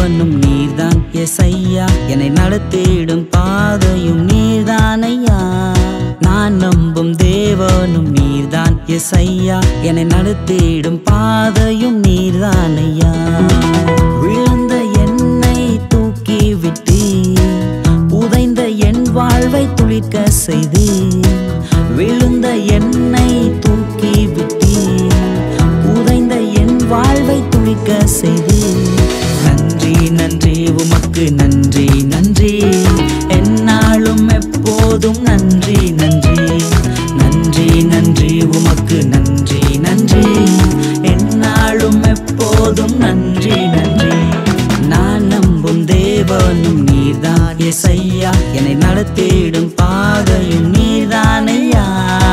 தேவனும் நீர்தான் எசையா என்னை நடத்திடும் பாதையும் நீர்தான் ஐயா நான் நம்பும் தேவனும் நீர்தான் எசையா என்னை நடத்திடும் பாதையும் நீர்தான் ஐயா விழுந்த என்னை தூக்கி விட்டு புதைந்த என் வாழ்வை துளிர்க்க செய்து விழுந்த என்னை தூக்கி விட்டு புதைந்த என் வாழ்வை துளிர்க்க செய்து நன்றி நன்றி உமக்கு நன்றி நன்றி என்னாலும் எப்போதும் நன்றி நன்றி நன்றி நன்றி உமக்கு நன்றி நன்றி என்னாலும் எப்போதும் நன்றி நன்றி நான் நம்பும் தேவனும் நீர்தான் எசையா என்னை நடத்திடும் பாதையும் நீர்தான் ஐயா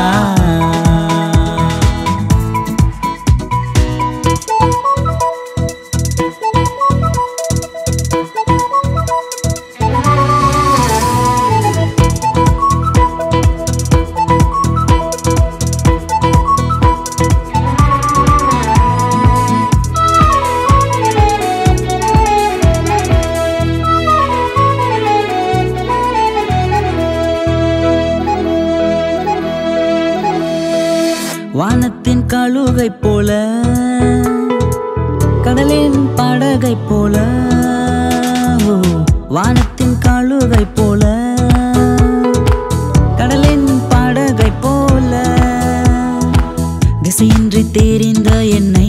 வானத்தின் கழுகை போல கடலின் படகை போல ஓ, வானத்தின் கழுகை போல கடலின் படகை போல திசையின்றி தெரிந்த என்னை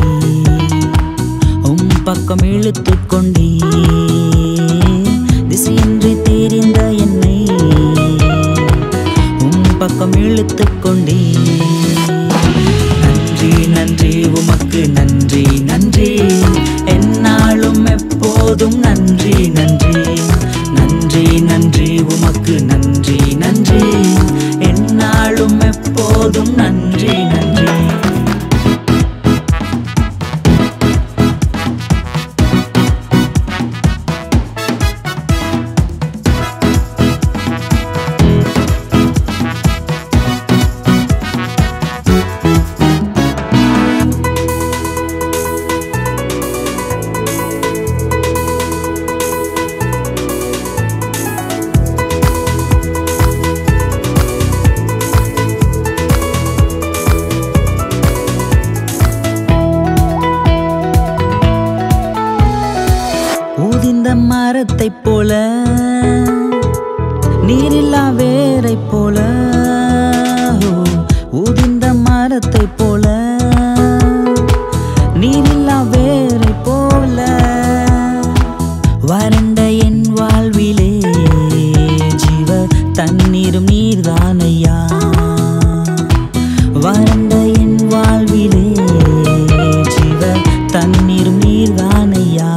உம் பக்கம் இழுத்து கொண்டே திசையின்றி தெரிந்த என்னை உம் பக்கம் இழுத்து கொண்டே நன்றி நன்றி உமக்கு நன்றி நன்றி என்னாலும் எப்போதும் நன்றி நன்றி நன்றி நன்றி உமக்கு நன்றி நன்றி என்னாலும் எப்போதும் நன்றி நன்றி ஊதிந்த மரத்தைப் போல நீரில்லா வேரைப் போல ஓ, ஊதிந்த மரத்தைப் போல நீரில்லா வேரைப் போல வறண்ட என் வாழ்விலே ஜீவ தண்ணீரும் நீர்தானையா வறண்ட என் வாழ்விலே ஜீவ தண்ணீரும் நீர்தானையா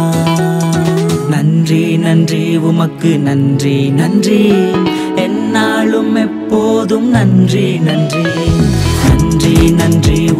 நன்றி நன்றி உமக்கு நன்றி நன்றி என்னாலும் எப்போதும் நன்றி நன்றி நன்றி நன்றி